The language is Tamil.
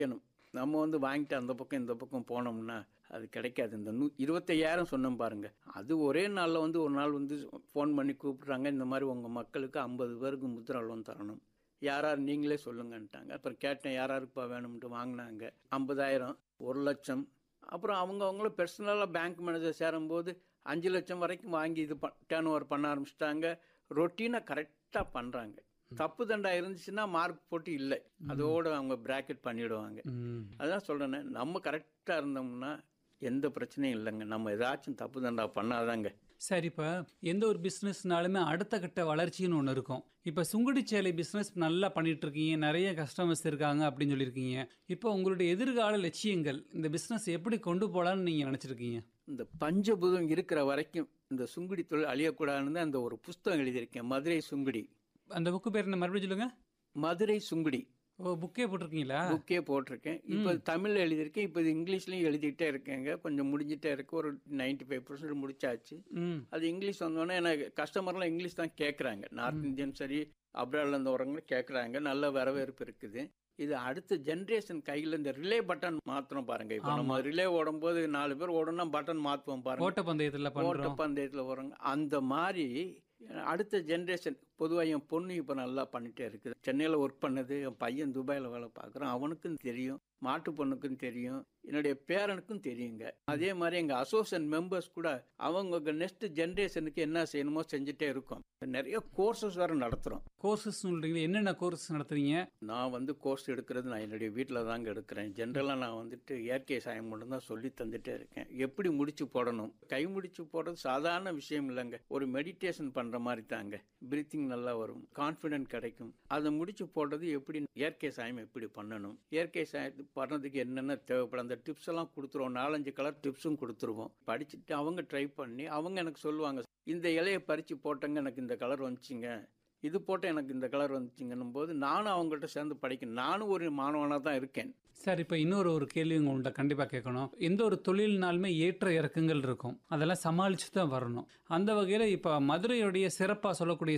வேணும் நம்ம வந்து வாங்கிட்டு அந்த பக்கம் இந்த பக்கம் போனோம்னா அது கிடைக்காது இந்த நூ இருபத்தையாயிரம் சொன்னோம் பாருங்க அது ஒரே நாளில் வந்து ஒரு நாள் வந்து ஃபோன் பண்ணி கூப்பிட்றாங்க இந்த மாதிரி உங்கள் மக்களுக்கு ஐம்பது பேருக்கு முத்ரா லோன் தரணும் யார் யார் நீங்களே சொல்லுங்கன்ட்டாங்க அப்புறம் கேட்டேன் யார் யாருக்குப்பா வேணும்ட்டு வாங்கினாங்க ஐம்பதாயிரம் ஒரு லட்சம் அப்புறம் அவங்க அவங்களும் பர்சனலாக பேங்க் மேனேஜர் சேரும்போது அஞ்சு லட்சம் வரைக்கும் வாங்கி இது ப டேர்ன் ஓவர் பண்ண ஆரம்பிச்சிட்டாங்க ரொட்டீனாக கரெக்டாக பண்ணுறாங்க தப்பு தண்டா இருந்துச்சுன்னா மார்க் போட்டு இல்லை அதோட அவங்க பிராக்கெட் பண்ணிடுவாங்க ம். அதான் சொல்கிறேனே நம்ம கரெக்டாக இருந்தோம்னா எந்த பிரச்சனையும் இல்லைங்க நம்ம ஏதாச்சும் தப்பு தண்டா பண்ணாதாங்க சரி இப்போ எந்த ஒரு பிஸ்னஸ்னாலுமே அடுத்த கட்ட வளர்ச்சின்னு ஒன்று இருக்கும் இப்போ சுங்குடி சேலை பிஸ்னஸ் நல்லா பண்ணிட்டு இருக்கீங்க நிறைய கஸ்டமர்ஸ் இருக்காங்க அப்படின்னு சொல்லியிருக்கீங்க இப்போ உங்களுடைய எதிர்கால லட்சியங்கள் இந்த பிஸ்னஸ் எப்படி கொண்டு போகலான்னு நீங்கள் நினச்சிருக்கீங்க இந்த பஞ்சபூதம் இருக்கிற வரைக்கும் இந்த சுங்குடி தொழில் அழியக்கூடாதுன்னு தான் அந்த ஒரு புஸ்தகம் எழுதியிருக்கேன் மதுரை சுங்குடி அந்த புக்கு பேர் என்ன மறுபடியும் சொல்லுங்க மதுரை சுங்குடி ஓ புக்கே போட்டிருக்கீங்களா புக்கே போட்டிருக்கேன் இப்போ தமிழ்ல எழுதியிருக்கேன் இப்போ இது இங்கிலீஷ்லயும் எழுதிக்கிட்டே இருக்கேங்க கொஞ்சம் முடிஞ்சிட்டே இருக்கு ஒரு நைன்டி ஃபைவ் பர்சன்ட் முடிச்சாச்சு ம் அது இங்கிலீஷ் வந்தோடனே எனக்கு கஸ்டமர்லாம் இங்கிலீஷ் தான் கேட்குறாங்க நார்த் இந்தியன் சரி அப்ராட்ல இருந்து வரவங்களும் கேட்குறாங்க நல்ல வரவேற்பு இருக்குது இது அடுத்த ஜென்ரேஷன் கையில் இந்த ரிலே பட்டன் மாத்திரம் பாருங்க இப்போ நம்ம ரிலே ஓடும்போது நாலு பேர் ஓடணும்னா பட்டன் மாற்றுவோம் பாருங்க ஓட்டப்பந்தயத்தில் ஓட்ட பண்ணுறோம் பந்தயத்தில் வராங்க அந்த மாதிரி அடுத்த ஜென்ரேஷன் பொதுவாக என் பொண்ணு இப்போ நல்லா பண்ணிட்டே இருக்குது சென்னையில் ஒர்க் பண்ணது என் பையன் துபாயில் வேலை பார்க்குறான் அவனுக்கும் தெரியும் மாட்டு பொண்ணுக்கும் தெரியும் என்னுடைய பேரனுக்கும் தெரியுங்க அதே மாதிரி எங்கள் அசோசியேஷன் மெம்பர்ஸ் கூட அவங்க நெக்ஸ்ட் ஜென்ரேஷனுக்கு என்ன செய்யணுமோ செஞ்சுட்டே இருக்கோம் நிறைய கோர்சஸ் வேறு நடத்துகிறோம் கோர்சஸ் சொல்கிறீங்களா என்னென்ன கோர்ஸ் நடத்துறீங்க நான் வந்து கோர்ஸ் எடுக்கிறது நான் என்னுடைய வீட்டில் தாங்க எடுக்கிறேன் ஜென்ரலாக நான் வந்துட்டு இயற்கை சாயம் மட்டும்தான் சொல்லி தந்துட்டே இருக்கேன் எப்படி முடிச்சு போடணும் கை முடிச்சு போடுறது சாதாரண விஷயம் இல்லைங்க ஒரு மெடிடேஷன் பண்ணுற மாதிரி தாங்க பிரீத்திங் நல்லா வரும் கான்ஃபிடென்ட் கிடைக்கும் அதை முடிச்சு போடுறது எப்படி இயற்கை சாயம் எப்படி பண்ணணும் இயற்கை சாயம் பண்ணுறதுக்கு என்னென்ன தேவைப்படும் அந்த டிப்ஸ் எல்லாம் கொடுத்துருவோம் நாலஞ்சு கலர் டிப்ஸும் கொடுத்துருவோம் படிச்சுட்டு அவங்க ட்ரை பண்ணி அவங்க எனக்கு சொல்லுவாங்க இந்த இலையை பறித்து போட்டங்க எனக்கு இந்த கலர் வந்துச்சுங்க இது போட்டு எனக்கு இந்த கலர் வந்துச்சுங்கன்னும் போது நானும் அவங்கள்ட்ட சேர்ந்து படிக்கணும் நானும் ஒரு மாணவனாக தான் இருக்கேன் சார் இப்போ இன்னொரு ஒரு கேள்வி உங்கள்கிட்ட கண்டிப்பாக கேட்கணும் எந்த ஒரு தொழில்னாலுமே ஏற்ற இறக்கங்கள் இருக்கும் அதெல்லாம் சமாளித்து தான் வரணும் அந்த வகையில் இப்போ மதுரையுடைய சிறப்பாக சொல்லக்கூடிய